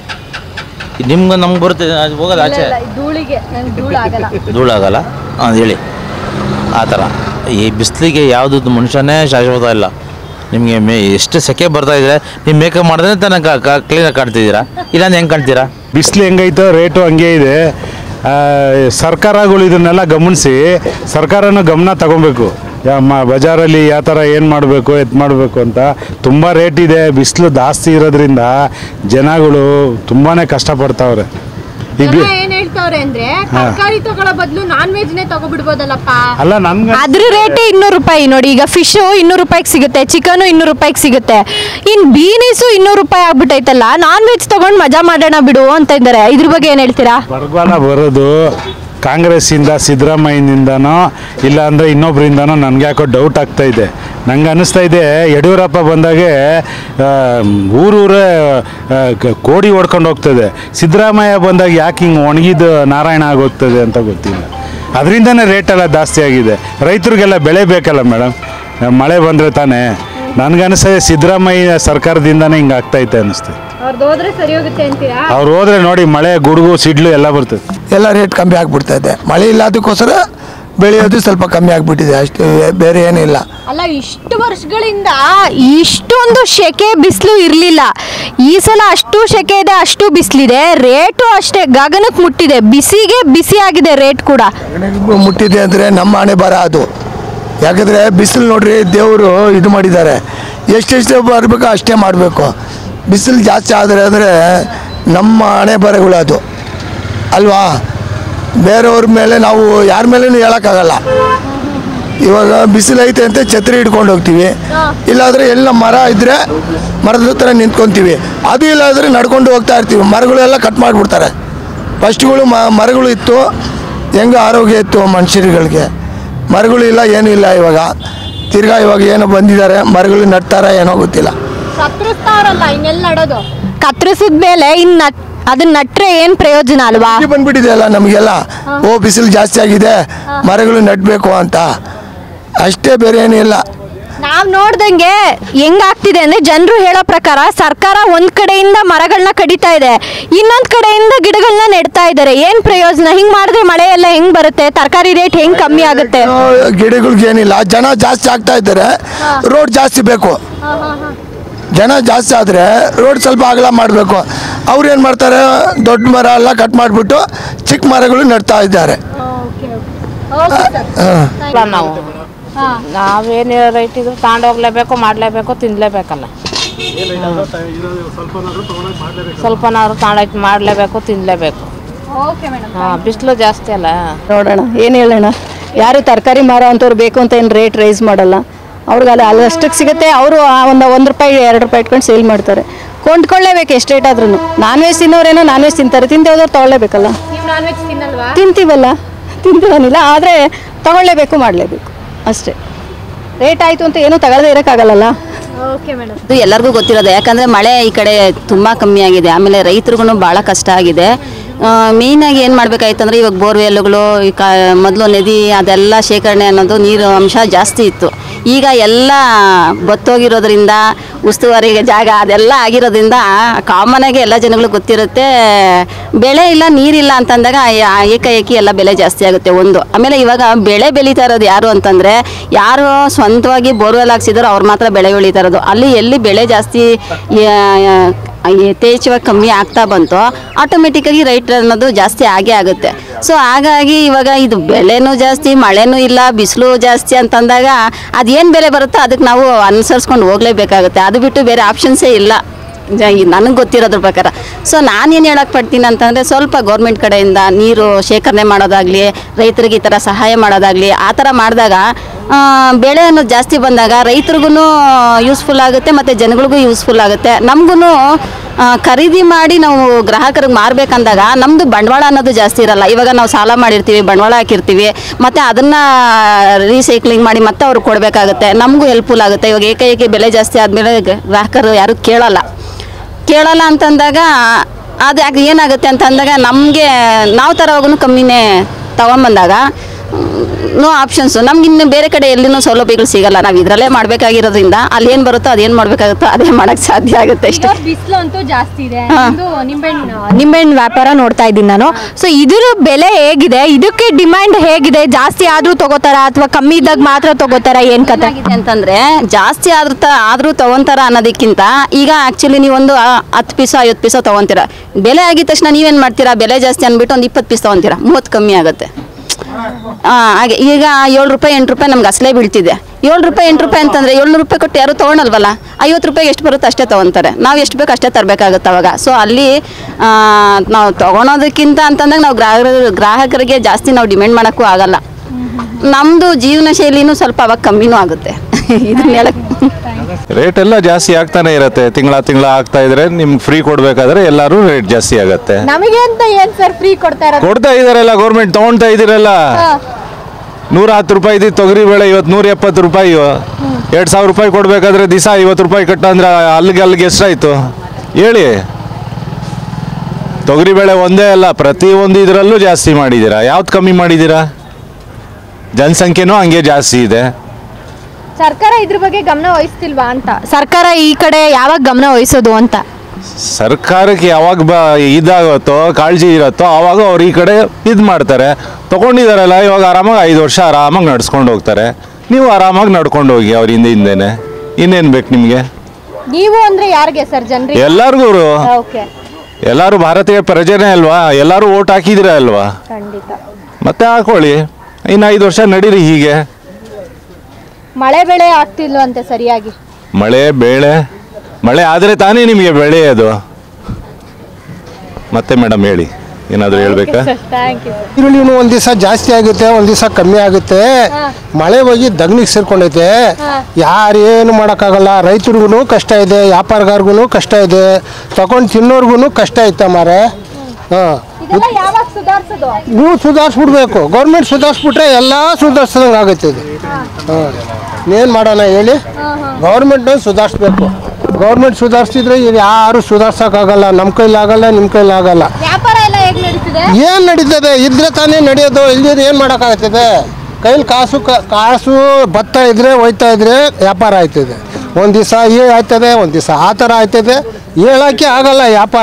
ನಿಮ್ಗೆ ನಮ್ಗೆ ಬರುತ್ತೆ ಅದು ಹೋಗೋದು ಆಚೆ ಧೂಳಿಗೆ ನಂಗೆ ಧೂಳು ಆಗಲ್ಲ ಧೂಳಾಗಲ್ಲ ಹಾಂ ಹೇಳಿ ಆ ಥರ ಈ ಬಿಸಿಲಿಗೆ ಯಾವುದು ಮನುಷ್ಯನೇ ಶಾಶ್ವತ ಇಲ್ಲ ನಿಮಗೆ ಮೇ ಎಷ್ಟು ಸೆಕೆ ಬರ್ತಾ ಇದ್ರೆ ನೀವು ಮೇಕಪ್ ಮಾಡಿದ್ರೆ ತನಕ ಕ್ಲೀನಾಗಿ ಕಾಣ್ತಿದ್ದೀರಾ ಇಲ್ಲಾಂದ್ರೆ ಹೆಂಗೆ ಕಾಣ್ತೀರಾ ಬಿಸಿಲು ಹೆಂಗೈತೋ ರೇಟು ಹಂಗೆ ಇದೆ ಆ, ಸರ್ಕಾರಗಳು ಇದನ್ನೆಲ್ಲ ಗಮನಿಸಿ ಸರ್ಕಾರನೂ ಗಮನ ತಗೊಬೇಕು ಯಾ ಮ ಬಜಾರಲ್ಲಿ ಯಾವ ಥರ ಏನು ಮಾಡಬೇಕು ಎತ್ ಮಾಡಬೇಕು ಅಂತ ತುಂಬ ರೇಟ್ ಇದೆ ಬಿಸಿಲು ಜಾಸ್ತಿ ಇರೋದ್ರಿಂದ ಜನಗಳು ತುಂಬಾ ಕಷ್ಟಪಡ್ತಾವ್ರೆ ಈಗ ಏನ್ ಹೇಳ್ತಾವ್ರೆ ಅಂದ್ರೆ ತರಕಾರಿ ತಗೊಳ್ಳೋ ಬದಲು ನಾನ್ ವೆಜ್ ನೇ ತಗೋಬಿಡ್ಬೋದಲ್ಲಪ್ಪ ಅಲ್ಲ ನನ್ಗೆ ಅದ್ರ ರೇಟ್ ಇನ್ನೂರು ರೂಪಾಯಿ ನೋಡಿ ಈಗ ಫಿಶ್ ಇನ್ನೂರು ರೂಪಾಯಿಗೆ ಸಿಗುತ್ತೆ ಚಿಕನ್ ಇನ್ನೂರು ರೂಪಾಯಿಗೆ ಸಿಗುತ್ತೆ ಇನ್ ಬೀನೀಸು ಇನ್ನೂರು ರೂಪಾಯಿ ಆಗ್ಬಿಟ್ಟೈತಲ್ಲ ನಾನ್ ವೆಜ್ ತಗೊಂಡ್ ಮಜಾ ಮಾಡೋಣ ಬಿಡು ಅಂತ ಇದ್ದಾರೆ ಇದ್ರ ಬಗ್ಗೆ ಏನ್ ಹೇಳ್ತೀರಾ ಬರಗಾಲ ಬರೋದು ಕಾಂಗ್ರೆಸ್ಸಿಂದ ಸಿದ್ದರಾಮಯ್ಯನಿಂದನೋ ಇಲ್ಲ ಅಂದರೆ ಇನ್ನೊಬ್ಬರಿಂದನೋ ನನಗೆ ಯಾಕೋ ಡೌಟ್ ಆಗ್ತಾ ಇದೆ ನಂಗೆ ಅನ್ನಿಸ್ತಾ ಇದೆ ಯಡಿಯೂರಪ್ಪ ಬಂದಾಗೆ ಆ, ಊರೂರೇ ಆ, ಕ- ಕೋಡಿ ಹೊಡ್ಕೊಂಡು ಹೋಗ್ತದೆ ಸಿದ್ದರಾಮಯ್ಯ ಬಂದಾಗ ಯಾಕೆ ಹಿಂಗೆ ಒಣಗಿದ ನಾರಾಯಣ ಆಗೋಗ್ತದೆ ಅಂತ ಗೊತ್ತಿಲ್ಲ ಅದರಿಂದನೇ ರೇಟೆಲ್ಲ ಜಾಸ್ತಿ ಆಗಿದೆ ರೈತರಿಗೆಲ್ಲ ಬೆಳೆ ಬೇಕಲ್ಲ ಮೇಡಮ್ ಮಳೆ ಬಂದರೆ ತಾನೇ ನನಗನ್ನಿಸ್ತದೆ ಸಿದ್ದರಾಮಯ್ಯ ಸರ್ಕಾರದಿಂದನೇ ಹಿಂಗೆ ಆಗ್ತೈತೆ ಅನ್ನಿಸ್ತದೆ ಅವ್ರದ್ದು ಹೋದ್ರೆ ಸರಿ ಹೋಗುತ್ತೆ ಅಂತೀರಾ ಅವ್ರು ಹೋದ್ರೆ ನೋಡಿ ಮಳೆ ಗುಡುಗು ಸಿಡ್ಲು ಎಲ್ಲ ಬರ್ತದೆ ಎಲ್ಲ ರೇಟ್ ಕಮ್ಮಿ ಆಗಿಬಿಡ್ತಾ ಇದೆ ಮಳೆ ಇಲ್ಲದಕ್ಕೋಸ್ಕರ ಬೆಳೆಯೋದು ಸ್ವಲ್ಪ ಕಮ್ಮಿ ಆಗಿಬಿಟ್ಟಿದೆ ಅಷ್ಟು ಬೇರೆ ಏನಿಲ್ಲ ಅಲ್ಲ ಇಷ್ಟು ವರ್ಷಗಳಿಂದ ಇಷ್ಟೊಂದು ಶೆಕೆ ಬಿಸಿಲು ಇರಲಿಲ್ಲ ಈ ಸಲ ಅಷ್ಟು ಶೆಕೆ ಇದೆ ಅಷ್ಟು ಬಿಸಿಲಿದೆ ರೇಟು ಅಷ್ಟೇ ಗಗನಕ್ಕೆ ಮುಟ್ಟಿದೆ ಬಿಸಿಗೆ ಬಿಸಿ ಆಗಿದೆ ರೇಟ್ ಕೂಡ ಮುಟ್ಟಿದೆ ಅಂದರೆ ನಮ್ಮ ಹಣೆ ಬರ ಅದು ಯಾಕಂದರೆ ಬಿಸಿಲು ನೋಡ್ರಿ ದೇವರು ಇದು ಮಾಡಿದ್ದಾರೆ ಎಷ್ಟೆಷ್ಟು ಬರಬೇಕೋ ಅಷ್ಟೇ ಮಾಡಬೇಕು ಬಿಸಿಲು ಜಾಸ್ತಿ ಆದರೆ ಅಂದರೆ ನಮ್ಮ ಹಣೆ ಬರಗಳು ಅದು ಅಲ್ವಾ ಬೇರೆಯವ್ರ ಮೇಲೆ ನಾವು ಯಾರ ಮೇಲೇನು ಹೇಳೋಕ್ಕಾಗಲ್ಲ ಇವಾಗ ಬಿಸಿಲು ಐತೆ ಅಂತ ಛತ್ರಿ ಹಿಡ್ಕೊಂಡು ಹೋಗ್ತೀವಿ ಇಲ್ಲಾಂದ್ರೆ ಎಲ್ಲ ಮರ ಇದ್ದರೆ ಮರದ ಹತ್ರ ನಿಂತ್ಕೊಂತೀವಿ ಅದು ಇಲ್ಲಾಂದ್ರೆ ನಡ್ಕೊಂಡು ಹೋಗ್ತಾ ಇರ್ತೀವಿ ಮರಗಳೆಲ್ಲ ಕಟ್ ಮಾಡಿಬಿಡ್ತಾರೆ ಫಸ್ಟ್ಗಳು ಮ ಮರಗಳು ಇತ್ತು ಹೆಂಗೆ ಆರೋಗ್ಯ ಇತ್ತು ಮನುಷ್ಯರುಗಳಿಗೆ ಮರಗಳು ಇಲ್ಲ ಏನೂ ಇಲ್ಲ ಇವಾಗ ತಿರ್ಗಾ ಇವಾಗ ಏನೋ ಬಂದಿದ್ದಾರೆ ಮರಗಳು ನಡ್ತಾರ ಏನೋ ಗೊತ್ತಿಲ್ಲ ಕತ್ತರಿಸ್ತಾರಲ್ಲ ಇನ್ನೆಲ್ಲ ನಡೋದು ಕತ್ತರಿಸಿದ ಮೇಲೆ ಇನ್ ನಟ್ ಅದನ್ನ ನಟ್ರೆ ಏನ್ ಪ್ರಯೋಜನ ಅಲ್ವಾ ಬುದ್ಧಿ ಬಂದ್ಬಿಟ್ಟಿದೆ ಅಲ್ಲ ನಮಗೆಲ್ಲ ಓ ಬಿಸಿಲು ಜಾಸ್ತಿ ಆಗಿದೆ ಮರಗಳು ನಡಬೇಕು ಅಂತ ಅಷ್ಟೇ ಬೇರೆ ಏನೂ ಇಲ್ಲ ನಾವ್ ನೋಡ್ದಂಗೆ ಹೆಂಗಾಗ್ತಿದೆ ಅಂದ್ರೆ ಜನರು ಹೇಳೋ ಪ್ರಕಾರ ಸರ್ಕಾರ ಒಂದ್ ಕಡೆಯಿಂದ ಮರಗಳನ್ನ ಕಡಿತಾ ಇದೆ ಇನ್ನೊಂದ್ ಕಡೆಯಿಂದ ಗಿಡಗಳನ್ನ ನೆಡ್ತಾ ಇದ್ದಾರೆ ಏನ್ ಪ್ರಯೋಜನ ಹಿಂಗ್ ಮಾಡಿದ್ರೆ ಮಳೆ ಎಲ್ಲ ಹೆಂಗ್ ಬರುತ್ತೆ ತರಕಾರಿ ರೇಟ್ ಹೆಂಗ್ ಕಮ್ಮಿ ಆಗುತ್ತೆ ಗಿಡಗಳಿಗೆ ಏನಿಲ್ಲ ಜನ ಜಾಸ್ತಿ ಆಗ್ತಾ ಇದ್ದಾರೆ ರೋಡ್ ಜಾಸ್ತಿ ಬೇಕು ಜನ ಜಾಸ್ತಿ ಆದರೆ ರೋಡ್ ಸ್ವಲ್ಪ ಅಗಲ ಮಾಡಬೇಕು ಅವ್ರು ಏನು ಮಾಡ್ತಾರೆ ದೊಡ್ಡ ಮರ ಎಲ್ಲ ಕಟ್ ಮಾಡಿಬಿಟ್ಟು ಚಿಕ್ಕ ಮರಗಳು ನೆಡ್ತಾ ಇದ್ದಾರೆ ಹಾಂ ನಾವು ನಾವೇನು ರೈಟ್ ಇದ್ರು ತಗೊಂಡೋಗ್ಲೇಬೇಕು ಮಾಡಲೇಬೇಕು ತಿನ್ಲೇಬೇಕಲ್ಲ ಸ್ವಲ್ಪನಾದ್ರು ತಗೊಂಡೋಗಿ ಮಾಡಲೇಬೇಕು ತಿನ್ನಲೇಬೇಕು ಹಾಂ ಬಿಸಿಲು ಜಾಸ್ತಿ ಅಲ್ಲ ನೋಡೋಣ ಏನು ಹೇಳೋಣ ಯಾರು ತರಕಾರಿ ಮಾರೋ ಅಂಥವ್ರು ಬೇಕು ಅಂತ ಏನು ರೇಟ್ ರೈಸ್ ಮಾಡಲ್ಲ ಅವ್ರಿಗೆ ಅಲ್ಲಿ ಅಲ್ಲಿ ಅಷ್ಟಕ್ಕೆ ಸಿಗುತ್ತೆ ಅವರು ಒಂದು ಒಂದು ರೂಪಾಯಿ ಎರಡು ರೂಪಾಯಿ ಇಟ್ಕೊಂಡು ಸೇಲ್ ಮಾಡ್ತಾರೆ ಕೊಂಡ್ಕೊಳ್ಳೇಬೇಕು ಎಷ್ಟು ರೇಟ್ ಆದ್ರೂ ನಾನ್ ವೆಜ್ ತಿನ್ನೋರೇನೋ ನಾನ್ ವೆಜ್ ತಿಂತಾರೆ ತಿಂದೆ ಹೋದವ್ರು ತೊಗೊಳ್ಳೇಬೇಕಲ್ಲ ತಿಂತೀವಲ್ಲ ತಿಂತೀವನಿಲ್ಲ ಆದರೆ ತಗೊಳ್ಳೇಬೇಕು ಮಾಡಲೇಬೇಕು ಅಷ್ಟೇ ರೇಟ್ ಆಯಿತು ಅಂತ ಏನೂ ತಗೊಳ್ಳದೆ ಇರೋಕ್ಕಾಗಲ್ಲಲ್ಲ ಇದು ಎಲ್ಲರಿಗೂ ಗೊತ್ತಿರೋದು ಯಾಕಂದರೆ ಮಳೆ ಈ ಕಡೆ ತುಂಬ ಕಮ್ಮಿ ಆಗಿದೆ ಆಮೇಲೆ ರೈತರಿಗೂ ಭಾಳ ಕಷ್ಟ ಆಗಿದೆ ಮೇಯ್ನಾಗಿ ಏನು ಮಾಡಬೇಕಾಯ್ತಂದ್ರೆ ಇವಾಗ ಬೋರ್ವೆಲ್ಗಳು ಈ ಕ ಮೊದಲು ನದಿ ಅದೆಲ್ಲ ಶೇಖರಣೆ ಅನ್ನೋದು ನೀರು ಅಂಶ ಜಾಸ್ತಿ ಇತ್ತು ಈಗ ಎಲ್ಲ ಬತ್ತೋಗಿರೋದ್ರಿಂದ ಉಸ್ತುವಾರಿಗೆ ಜಾಗ ಅದೆಲ್ಲ ಆಗಿರೋದ್ರಿಂದ ಕಾಮನಾಗಿ ಎಲ್ಲ ಜನಗಳು ಗೊತ್ತಿರುತ್ತೆ ಬೆಳೆ ಇಲ್ಲ ನೀರಿಲ್ಲ ಅಂತಂದಾಗ ಆ ಏಕಾಏಕಿ ಎಲ್ಲ ಬೆಲೆ ಜಾಸ್ತಿ ಆಗುತ್ತೆ ಒಂದು ಆಮೇಲೆ ಇವಾಗ ಬೆಳೆ ಬೆಳೀತಾ ಇರೋದು ಯಾರು ಅಂತಂದರೆ ಯಾರು ಸ್ವಂತವಾಗಿ ಬೋರ್ವೆಲ್ ಹಾಕ್ಸಿದಾರೋ ಅವ್ರು ಮಾತ್ರ ಬೆಳೆ ಬೆಳೀತಾ ಇರೋದು ಅಲ್ಲಿ ಎಲ್ಲಿ ಬೆಳೆ ಜಾಸ್ತಿ ಯಾ- ಯಥೇಚ್ಛವಾಗಿ ಕಮ್ಮಿ ಆಗ್ತಾ ಬಂತು ಆಟೋಮೆಟಿಕ್ಕಾಗಿ ರೈಟ್ ಅನ್ನೋದು ಜಾಸ್ತಿ ಆಗೇ ಆಗುತ್ತೆ ಸೊ ಹಾಗಾಗಿ ಇವಾಗ ಇದು ಬೆಲೆನೂ ಜಾಸ್ತಿ ಮಳೆನೂ ಇಲ್ಲ ಬಿಸಿಲು ಜಾಸ್ತಿ ಅಂತಂದಾಗ ಅದೇನು ಬೆಲೆ ಬರುತ್ತೋ ಅದಕ್ಕೆ ನಾವು ಅನುಸರಿಸ್ಕೊಂಡು ಹೋಗಲೇಬೇಕಾಗುತ್ತೆ ಅದು ಬಿಟ್ಟು ಬೇರೆ ಆಪ್ಷನ್ಸೇ ಇಲ್ಲ ನನಗೆ ಗೊತ್ತಿರೋದ್ರ ಪ್ರಕಾರ ಸೊ ನಾನೇನು ಹೇಳಕ್ಕೆ ಪಡ್ತೀನಿ ಅಂತಂದರೆ ಸ್ವಲ್ಪ ಗೌರ್ಮೆಂಟ್ ಕಡೆಯಿಂದ ನೀರು ಶೇಖರಣೆ ಮಾಡೋದಾಗಲಿ ರೈತರಿಗೆ ಈ ಥರ ಸಹಾಯ ಮಾಡೋದಾಗಲಿ ಆ ಥರ ಮಾಡಿದಾಗ ಆ, ಬೆಳೆ ಅನ್ನೋದು ಜಾಸ್ತಿ ಬಂದಾಗ ರೈತರಿಗೂ ಯೂಸ್ಫುಲ್ ಆಗುತ್ತೆ ಮತ್ತು ಜನಗಳಿಗೂ ಯೂಸ್ಫುಲ್ ಆಗುತ್ತೆ ನಮಗೂ ಖರೀದಿ ಮಾಡಿ ನಾವು ಗ್ರಾಹಕರಿಗೆ ಮಾರಬೇಕಂದಾಗ ನಮ್ಮದು ಬಂಡವಾಳ ಅನ್ನೋದು ಜಾಸ್ತಿ ಇರಲ್ಲ ಇವಾಗ ನಾವು ಸಾಲ ಮಾಡಿರ್ತೀವಿ ಬಂಡವಾಳ ಹಾಕಿರ್ತೀವಿ ಮತ್ತು ಅದನ್ನು ರೀಸೈಕ್ಲಿಂಗ್ ಮಾಡಿ ಮತ್ತೆ ಅವ್ರಿಗೆ ಕೊಡಬೇಕಾಗುತ್ತೆ ನಮಗೂ ಹೆಲ್ಪ್ಫುಲ್ ಆಗುತ್ತೆ ಇವಾಗ ಏಕೈಕಿ ಬೆಲೆ ಜಾಸ್ತಿ ಆದಮೇಲೆ ಗ್ರಾಹಕರು ಯಾರೂ ಕೇಳಲ್ಲ ಕೇಳಲ್ಲ ಅಂತಂದಾಗ ಅದು ಯಾಕೆ ಏನಾಗುತ್ತೆ ಅಂತ ಅಂದಾಗ ನಮಗೆ ನಾವು ತರೋವಾಗೂ ಕಮ್ಮಿನೇ ತಗೊಂಬಂದಾಗ ನೋ ಆಪ್ಷನ್ಸು ನಮ್ಗೆ ಇನ್ನು ಬೇರೆ ಕಡೆ ಎಲ್ಲಿನೂ ಸೌಲಭ್ಯಗಳು ಸಿಗಲ್ಲ ನಾವು ಇದರಲ್ಲೇ ಮಾಡಬೇಕಾಗಿರೋದ್ರಿಂದ ಅಲ್ಲಿ ಏನು ಬರುತ್ತೋ ಅದೇನು ಮಾಡಬೇಕಾಗುತ್ತೋ ಅದೇ ಮಾಡೋಕ್ಕೆ ಸಾಧ್ಯ ಆಗುತ್ತೆ ಅಷ್ಟೇ ಬಿಸಿಲು ಅಂತೂ ಜಾಸ್ತಿ ಇದೆ ಹಾ. ನಿಂಬೆಹಣ್ಣು ನಿಂಬೆಹಣ್ಣು ವ್ಯಾಪಾರ ನೋಡ್ತಾ ಇದ್ದೀನಿ ನಾನು ಸೊ ಇದ್ರ ಬೆಲೆ ಹೇಗಿದೆ ಇದಕ್ಕೆ ಡಿಮ್ಯಾಂಡ್ ಹೇಗಿದೆ ಜಾಸ್ತಿ ಆದ್ರೂ ತಗೋತಾರ ಅಥವಾ ಕಮ್ಮಿ ಇದ್ದಾಗ ಮಾತ್ರ ತಗೋತಾರ ಏನ್ ಕತೆ ಏನಾಗಿದೆ ಅಂತಂದ್ರೆ ಜಾಸ್ತಿ ಆದ್ರೂ ತ ಆದ್ರೂ ತಗೊಂತಾರ ಅನ್ನೋದಕ್ಕಿಂತ ಈಗ ಆಕ್ಚುಲಿ ನೀವೊಂದು ಆ, ಹತ್ತು ಪೀಸು ಐವತ್ತು ಪೀಸು ತಗೊಂತೀರಾ ಬೆಲೆ ಆಗಿದ ತಕ್ಷಣ ನೀವೇನು ಮಾಡ್ತೀರಾ ಬೆಲೆ ಜಾಸ್ತಿ ಅಂದ್ಬಿಟ್ಟು ಒಂದು ಇಪ್ಪತ್ತು ಪೀಸ್ ತಗೊಂತೀರಾ ಮೂವತ್ತು ಕಮ್ಮಿ ಆಗುತ್ತೆ ಆ, ಹಾಗೆ ಈಗ ಏಳು ರೂಪಾಯಿ ಎಂಟು ರೂಪಾಯಿ ನಮ್ಗೆ ಅಸಲೇ ಬೀಳ್ತಿದೆ ಏಳು ರೂಪಾಯಿ ಎಂಟು ರೂಪಾಯಿ ಅಂತಂದ್ರೆ ಏಳ್ನೂರು ರೂಪಾಯಿ ಕೊಟ್ಟು ಯಾರು ತೊಗೊಳಲ್ವಲ್ಲ ಐವತ್ತು ರೂಪಾಯಿಗೆ ಎಷ್ಟು ಬರುತ್ತೆ ಅಷ್ಟೇ ತೊಗೊತಾರೆ ನಾವು ಎಷ್ಟು ಬೇಕು ಅಷ್ಟೇ ತರಬೇಕಾಗುತ್ತೆ ಅವಾಗ ಸೊ ಅಲ್ಲಿ ಆ, ನಾವು ತೊಗೊಳೋದಕ್ಕಿಂತ ಅಂತಂದಾಗ ನಾವು ಗ್ರಾಹಕರು ಗ್ರಾಹಕರಿಗೆ ಜಾಸ್ತಿ ನಾವು ಡಿಮ್ಯಾಂಡ್ ಮಾಡೋಕ್ಕೂ ಆಗಲ್ಲ ನಮ್ಮದು ಜೀವನ ಶೈಲಿನೂ ಸ್ವಲ್ಪ ಅವಾಗ ಕಮ್ಮಿನೂ ಆಗುತ್ತೆ ಇದನ್ನ ಹೇಳಕ್ ರೇಟ್ ಎಲ್ಲ ಜಾಸ್ತಿ ಆಗ್ತಾನೆ ಇರತ್ತೆ ತಿಂಗಳ ತಿಂಗಳ ಆಗ್ತಾ ಇದ್ರೆ ನಿಮ್ಗೆ ಫ್ರೀ ಕೊಡ್ಬೇಕಾದ್ರೆ ಎಲ್ಲರೂ ರೇಟ್ ಜಾಸ್ತಿ ಆಗತ್ತೆ ನಮಗೆ ಅಂತ ಏನ್ ಸರ್ ಫ್ರೀ ಕೊಡ್ತಾ ಇರೋದು ಕೊಡ್ತಾ ಇದಾರಲ್ಲ ಗೌರ್ಮೆಂಟ್ ತಗೊಳ್ತಾ ಇದೀರಲ್ಲ ನೂರ ಹತ್ತು ರೂಪಾಯಿ ಇದ್ದಿದ್ದು ತೊಗರಿ ಬೇಳೆ ಇವತ್ತು ನೂರ ಎಪ್ಪತ್ತು ರೂಪಾಯಿ ಎರಡು ಸಾವಿರ ರೂಪಾಯಿ ಕೊಡ್ಬೇಕಾದ್ರೆ ದಿವಸ ಐವತ್ತು ರೂಪಾಯಿ ಕಟ್ಟ ಅಂದ್ರೆ ಅಲ್ಲಿಗೆ ಅಲ್ಲಿಗೆ ಎಷ್ಟಾಯ್ತು ಹೇಳಿ ತೊಗರಿ ಬೇಳೆ ಒಂದೇ ಅಲ್ಲ ಪ್ರತಿ ಒಂದು ಇದರಲ್ಲೂ ಜಾಸ್ತಿ ಮಾಡಿದ್ದೀರಾ ಯಾವ್ದು ಕಮ್ಮಿ ಮಾಡಿದ್ದೀರಾ ಜನಸಂಖ್ಯೆನೂ ಹಂಗೆ ಜಾಸ್ತಿ ಇದೆ ಸರ್ಕಾರ ಇದ್ರ ಬಗ್ಗೆ ಗಮನ ವಹಿಸ್ತಿಲ್ವಾ ಅಂತ ಸರ್ಕಾರ ಈ ಕಡೆ ಯಾವಾಗ ಗಮನ ವಹಿಸೋದು ಅಂತ ಸರ್ಕಾರಕ್ಕೆ ಯಾವಾಗ ಬ ಇದಾಗುತ್ತೋ ಕಾಳಜಿ ಇರುತ್ತೋ ಆವಾಗ ಅವ್ರು ಈ ಕಡೆ ಇದು ಮಾಡ್ತಾರೆ ತಗೊಂಡಿದಾರಲ್ಲ ಇವಾಗ ಆರಾಮಾಗಿ ಐದು ವರ್ಷ ಆರಾಮಾಗಿ ನಡ್ಸ್ಕೊಂಡು ಹೋಗ್ತಾರೆ ನೀವು ಆರಾಮಾಗಿ ನಡ್ಕೊಂಡು ಹೋಗಿ ಅವ್ರ ಹಿಂದೆ ಹಿಂದೆನೆ ಇನ್ನೇನು ಬೇಕು ನಿಮಗೆ ನೀವು ಅಂದ್ರೆ ಯಾರಿಗೆ ಸರ್ ಜನರಿಗೆ ಎಲ್ಲರಿಗೂ ಓಕೆ ಎಲ್ಲರೂ ಭಾರತೀಯ ಪ್ರಜೆನೇ ಅಲ್ವಾ ಎಲ್ಲರೂ ಓಟ್ ಹಾಕಿದಿರ ಅಲ್ವಾ ಖಂಡಿತ ಮತ್ತೆ ಹಾಕೊಳ್ಳಿ ಇನ್ನು ಐದು ವರ್ಷ ನಡೀರಿ ಹೀಗೆ ಮಳೆ ಬೆಳೆ ಆಗ್ತಿಲ್ವಂತೆ ಸರಿಯಾಗಿ ಮಳೆ ಬೇಳೆ ಮಳೆ ಆದರೆ ತಾನೇ ನಿಮಗೆ ಬೆಳೆಯೋದು ಮತ್ತೆ ಮೇಡಮ್ ಹೇಳಿ ಏನಾದರೂ ಹೇಳ್ಬೇಕಾ ಥ್ಯಾಂಕ್ ಯು ಈರುಳ್ಳಿನೂ ಒಂದ್ ದಿವಸ ಜಾಸ್ತಿ ಆಗುತ್ತೆ ಒಂದ್ ದಿವಸ ಕಮ್ಮಿ ಆಗುತ್ತೆ ಮಳೆ ಹೋಗಿ ದಗ್ನಿಗೆ ಸೇರ್ಕೊಂಡೈತೆ ಯಾರೇನು ಮಾಡೋಕ್ಕಾಗಲ್ಲ ರೈತರಿಗೂ ಕಷ್ಟ ಇದೆ ವ್ಯಾಪಾರಗಾರ್ಗು ಕಷ್ಟ ಇದೆ ತಗೊಂಡು ತಿನ್ನೋರ್ಗು ಕಷ್ಟ ಐತೆ ಮಾರೆ ಹಾಂ ಇದೆಲ್ಲ ಯಾವಾಗ ಸುಧಾರಿಸೋದು ನೀವು ಸುಧಾರಿಸ್ಬಿಡ್ಬೇಕು ಗೌರ್ಮೆಂಟ್ ಸುಧಾರಿಸ್ಬಿಟ್ರೆ ಎಲ್ಲ ಸುಧಾರಿಸ್ದಂಗೆ ಆಗುತ್ತೆ ಇದು ಹಾಂ ಏನು ಮಾಡೋಣ ಹೇಳಿ ಗೌರ್ಮೆಂಟ್ನ ಸುಧಾರಿಸ್ಬೇಕು ಗೌರ್ಮೆಂಟ್ ಸುಧಾರಿಸಿದ್ರೆ ಇದು ಯಾರು ಸುಧಾರ್ಸೋಕ್ಕಾಗಲ್ಲ ನಮ್ಮ ಕೈಲಾಗಲ್ಲ ನಿಮ್ಮ ಕೈಲಾಗಲ್ಲ ವ್ಯಾಪಾರ ಎಲ್ಲ ಹೇಗ್ ನಡೀತಿದೆ ಏನು ನಡೀತದೆ ಇದ್ರೆ ತಾನೇ ನಡೆಯೋದು ಇಲ್ದಿದ್ರೆ ಏನು ಮಾಡೋಕ್ಕಾಗ್ತದೆ ಕೈಲಿ ಕಾಸು ಕ- ಕಾಸು ಭತ್ತ ಇದ್ರೆ ಹೋಯ್ತಾ ಇದ್ರೆ ವ್ಯಾಪಾರ ಆಯ್ತದೆ ಒಂದು ದಿವಸ ಏ ಆಯ್ತದೆ ಒಂದು ದಿವಸ ಆ ಥರ ಆಯ್ತದೆ ಹೇಳೋಕ್ಕೆ ಆಗಲ್ಲ ವ್ಯಾಪಾರ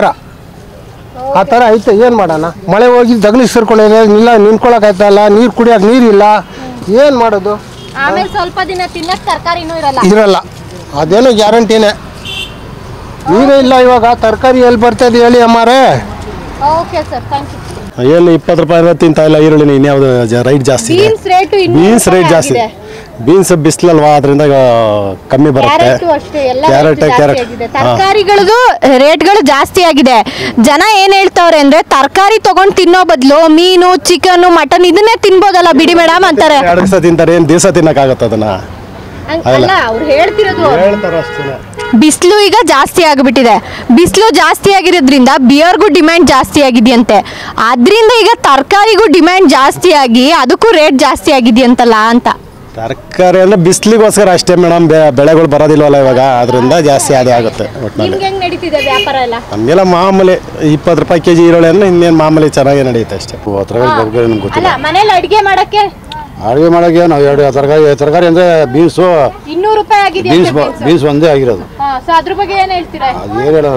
ಆ ಥರ ಐತೆ ಏನು ಮಾಡೋಣ ಮಳೆ ಹೋಗಿ ದಗ್ಲಿಗೆ ಸೇರ್ಕೊಂಡಿದೆ ಇಲ್ಲ ನಿಂತ್ಕೊಳಕ್ಕಾಯ್ತಲ್ಲ ನೀರು ಕುಡಿಯೋಕೆ ನೀರಿಲ್ಲ ಏನು ಮಾಡೋದು ಆಮೇಲೆ ಸ್ವಲ್ಪ ದಿನ ತಿನ್ನಕ್ ತರಕಾರಿನೂ ಇರಲ್ಲ ಇರಲ್ಲ ಅದೇನೋ ಗ್ಯಾರಂಟಿನೇ ನೀರೇ ಇಲ್ಲ ಇವಾಗ ತರಕಾರಿ ಎಲ್ಲಿ ಬರ್ತದೆ ಹೇಳಿ ಅಮ್ಮಾರೇ ಓಕೆ ಸರ್ ಥ್ಯಾಂಕ್ ಯು ಏನು ಇಪ್ಪತ್ತು ರೂಪಾಯಿ ತಿಂತಾ ಇಲ್ಲ ಈರುಳ್ಳಿನ ಇನ್ಯಾವುದು ರೈಟ್ ಜಾಸ್ತಿ ಇದೆ ಬೀನ್ಸ್ ರೇಟ್ ಬೀನ್ಸ್ ರೇಟ್ ಜಾಸ್ತಿ ಬೀನ್ಸ್ ಬಿಸಿಲಲ್ವಾ ಅದರಿಂದ ಕಮ್ಮಿ ಬರುತ್ತೆ ಕ್ಯಾರೆಟ್ ಅಷ್ಟೇ ಎಲ್ಲ ಕ್ಯಾರೆಟ್ ಜಾಸ್ತಿ ಕ್ಯಾರೆಟ್ ಆಗಿದೆ ತರಕಾರಿಗಳದು ರೇಟ್ಗಳು ಜಾಸ್ತಿ ಆಗಿದೆ ಜನ ಏನ್ ಹೇಳ್ತಾವ್ರೆ ಅಂದ್ರೆ ತರಕಾರಿ ತಗೊಂಡ್ ತಿನ್ನೋ ಬದಲು ಮೀನು ಚಿಕನ್ ಮಟನ್ ಇದನ್ನೇ ತಿನ್ಬೋದಲ್ಲ ಬಿಡಿ ಮೇಡಮ್ ಅಂತಾರೆ ಎರಡು ದಿವಸ ತಿಂತಾರೆ ಏನು ದಿವಸ ತಿನ್ನಕ್ಕಾಗತ್ತೆ ಅದನ್ನ ಹಂಗ್- ಅಲ್ಲ ಅವ್ರು ಹೇಳ್ತಿರೋದು ಹೇಳ್ತಾರೆ ಅಷ್ಟೇ ಬಿಸಿಲು ಈಗ ಜಾಸ್ತಿ ಆಗಿಬಿಟ್ಟಿದೆ ಬಿಸಿಲು ಜಾಸ್ತಿ ಆಗಿರೋದ್ರಿಂದ ಬಿಯರ್ಗೂ ಡಿಮ್ಯಾಂಡ್ ಜಾಸ್ತಿ ಆಗಿದೆಯಂತೆ ಆದ್ರಿಂದ ಈಗ ತರಕಾರಿಗೂ ಡಿಮ್ಯಾಂಡ್ ಜಾಸ್ತಿ ಆಗಿ ಅದಕ್ಕೂ ರೇಟ್ ಜಾಸ್ತಿ ಆಗಿದೆಯಂತಲ್ಲ ಅಂತ ತರಕಾರಿ ಅಂದ್ರೆ ಬಿಸಿಲಿಗೋಸ್ಕರ ಅಷ್ಟೇ ಮೇಡಮ್ ಬೆಳೆಗಳು ಬರೋದಿಲ್ವಲ್ಲ ಇವಾಗ ಅದರಿಂದ ಜಾಸ್ತಿ ಅದೇ ಆಗುತ್ತೆ ಒಟ್ಟಿನಲ್ಲಿ ನಿಮ್ಗೆ ಹೆಂಗ್ ನಡೀತಿದೆ ವ್ಯಾಪಾರ ಎಲ್ಲ ನಮಗೆಲ್ಲ ಮಾಮೂಲಿ ಇಪ್ಪತ್ತು ರೂಪಾಯಿ ಕೆ ಜಿ ಈರುಳ್ಳಿ ಅಂದ್ರೆ ಇನ್ನೇನು ಮಾಮೂಲಿ ಚೆನ್ನಾಗೇ ನಡೆಯುತ್ತೆ ಅಷ್ಟೇ ಅದ್ರಾಗ ಬಗ್ಗೆ ನಮ್ಗೆ ಗೊತ್ತಿಲ್ಲ ಅಲ್ಲ ಮನೇಲಿ ಅಡಿಗೆ ಮಾಡಕ್ಕೆ ಅಡುಗೆ ಮಾಡೋಕೆ ನಾವು ಎರಡು ತರಕಾರಿ ತರಕಾರಿ ಅಂದರೆ ಬೀನ್ಸು ಇನ್ನೂರು ರೂಪಾಯಿ ಆಗಿದೆ ಬೀನ್ಸ್ ಬೀನ್ಸ್ ಒಂದೇ ಆಗಿರೋದು ಸೊ ಅದ್ರ ಬಗ್ಗೆ ಏನ್ ಹೇಳ್ತೀರಾ ಅದು ಏನು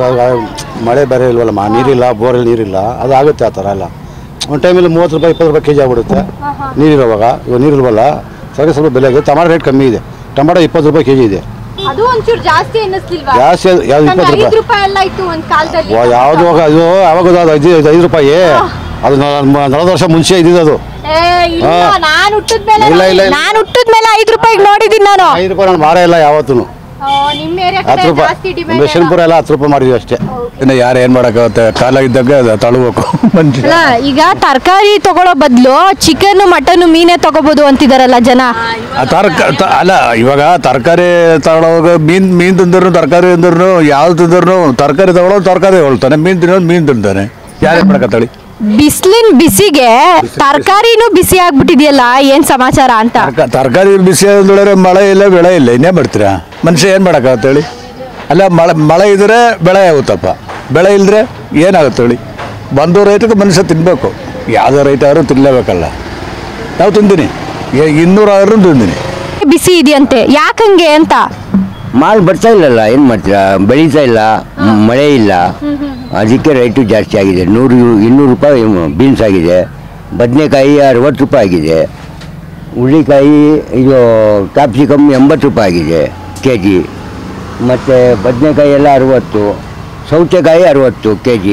ಮಳೆ ಬೇರೆ ಇಲ್ವಲ್ಲ ಮಾ ನೀರಿಲ್ಲ ಬೋರಲ್ಲಿ ನೀರಿಲ್ಲ ಅದು ಆಗುತ್ತೆ ಆ ಥರ ಎಲ್ಲ ಒಂದು ಟೈಮಲ್ಲಿ ಮೂವತ್ತು ರೂಪಾಯಿ ಇಪ್ಪತ್ತು ರೂಪಾಯಿ ಕೆ ಜಿ ಆಗ್ಬಿಡುತ್ತೆ ನೀರಿರುವಾಗ ಇವಾಗ ನೀರಿಲ್ವಲ್ಲ ಸರಿ ಸ್ವಲ್ಪ ಬೆಲೆ ಆಗಿದೆ ಟಮಾಟೋ ರೇಟ್ ಕಮ್ಮಿ ಇದೆ ಟಮಾಟೋ ಇಪ್ಪತ್ತು ರೂಪಾಯಿ ಕೆ ಜಿ ಇದೆ ಅದು ಒಂಚೂರು ಜಾಸ್ತಿ ಅನ್ನಿಸ್ಲಿಲ್ವಾ ಜಾಸ್ತಿ ಅದು- ಯಾವ್ದು ಯಾಕಂದ್ರೆ ಇಪ್ಪತ್ತು ಐದು ರೂಪಾಯಿ? ರೂಪಾಯಿ ಎಲ್ಲ ಇತ್ತು ಒಂದ್ ಕಾಲದಲ್ಲಿ ವಾ, ಯಾವುದು ಅದು ಯಾವಾಗ ಅದು ಐದು ಐದು ರೂಪಾಯಿ ಅದು ನಲವತ್ತು ವರ್ಷ ಮುಂಚೆ ಇದ್ದಿದ್ದು ಅದು ಏ ಇಲ್ಲ ಹಾ. ನಾನ್ ಹುಟ್ಟಿದ ಮೇಲೆ ಇಲ್ಲ, ಇಲ್ಲ, ಇಲ್ಲ. ನಾನ್ ಹುಟ್ಟಿದ ಮೇಲೆ ಐದು ರೂಪಾಯಿಗೆ ನೋಡಿದೀನಿ ನಾನು ಐದು ರೂಪಾಯಿ ನಾನು ಮಾರ ಇಲ್ಲ ಯಾವತ್ತೂ ಆ, ನಿಮ್ಮ ಏರಿಯಾ ಹತ್ತು ಕಡೆ ರೂಪಾಯಿ ಜಾಸ್ತಿ ಡಿಮ್ಯಾಂಡ್ ದಕ್ಷಿಣಪುರ ಎಲ್ಲ ಹತ್ತು ರೂಪಾಯಿ ಮಾಡಿದ್ವಿ ಅಷ್ಟೇ ಇನ್ನು ಯಾರು ಏನು ಮಾಡೋಕ್ಕಾಗುತ್ತೆ ಕಾಲ ಇದ್ದಾಗ ತಳ್ಬೇಕು ಮನುಷ್ಯ ಅಲ್ಲ ಈಗ ತರಕಾರಿ ತಗೊಳ್ಳೋ ಬದಲು ಚಿಕನ್ ಮಟನ್ ಮೀನೇ ತಗೋಬಹುದು ಅಂತಿದಾರಲ್ಲ ಜನ ಆ ತರಕ ತ- ಅಲ್ಲ ಇವಾಗ ತರಕಾರಿ ತಗೊಳ್ಳೋವಾಗ ಮೀನ್ ಮೀನ್ ತಿಂದ್ರು ತರಕಾರಿ ತಿಂದ್ರು ಯಾವ್ದು ತಿಂದ್ರು ತರಕಾರಿ ತಗೊಳ್ಳೋದು ತರಕಾರಿ ಹೊಳ್ತಾನೆ ಮೀನ್ ತಿನ್ನೋದು ಮೀನ್ ತಿಂತಾನೆ ಯಾರೇ ಮಾಡಕತ್ತಾಳಿ ಬಿಸಿಲಿನ ಬಿಸಿಗೆ ತರಕಾರಿನೂ ಬಿಸಿ ಆಗ್ಬಿಟ್ಟಿದೆಯಲ್ಲ ಏನ್ ಸಮಾಚಾರ ಅಂತ ತರಕಾರಿ ಬಿಸಿ ಅಂದ್ರೆ ಮಳೆ ಇಲ್ಲ ಬೆಳೆ ಇಲ್ಲ ಇನ್ನೇ ಬರ್ತೀರಾ ಮನುಷ್ಯ ಏನು ಮಾಡೋಕ್ಕಾಗತ್ತೆ ಹೇಳಿ ಅಲ್ಲ ಮಳೆ ಮಳೆ ಇದ್ರೆ ಬೆಳೆ ಆಗುತ್ತಪ್ಪ ಬೆಳೆ ಇಲ್ದ್ರೆ ಏನಾಗುತ್ತೆ ಹೇಳಿ ಬಂದು ರೈತಕ್ಕೆ ಮನುಷ್ಯ ತಿನ್ನಬೇಕು ಯಾವುದೇ ರೈತ ಆದ್ರೂ ತಿನ್ನಲೇಬೇಕಲ್ಲ ನಾವು ತಿಂತೀನಿ ಏ- ಇನ್ನೂರು ಆದ್ರೂ ತಿಂತೀನಿ ಬಿಸಿ ಇದೆಯಂತೆ ಯಾಕಂಗೆ ಅಂತ ಮಾಲ್ ಬರ್ತಾ ಇಲ್ಲಲ್ಲ ಏನು ಮಾಡ್ತೀರಾ ಬೆಳೀತಾ ಇಲ್ಲ ಮಳೆ ಇಲ್ಲ ಅದಕ್ಕೆ ರೇಟು ಜಾಸ್ತಿ ಆಗಿದೆ ನೂರು ಇನ್ನೂರು ರೂಪಾಯಿ ಬೀನ್ಸ್ ಆಗಿದೆ ಬದನೆಕಾಯಿ ಅರವತ್ತು ರೂಪಾಯಿ ಆಗಿದೆ ಹುಳ್ಳಿಕಾಯಿ ಇದು ಕ್ಯಾಪ್ಸಿಕಮ್ ಎಂಬತ್ತು ರೂಪಾಯಿ ಆಗಿದೆ ಕೆ ಜಿ ಮತ್ತು ಬದನೆಕಾಯಿ ಎಲ್ಲ ಅರವತ್ತು ಸೌತೆಕಾಯಿ ಅರವತ್ತು ಕೆ ಜಿ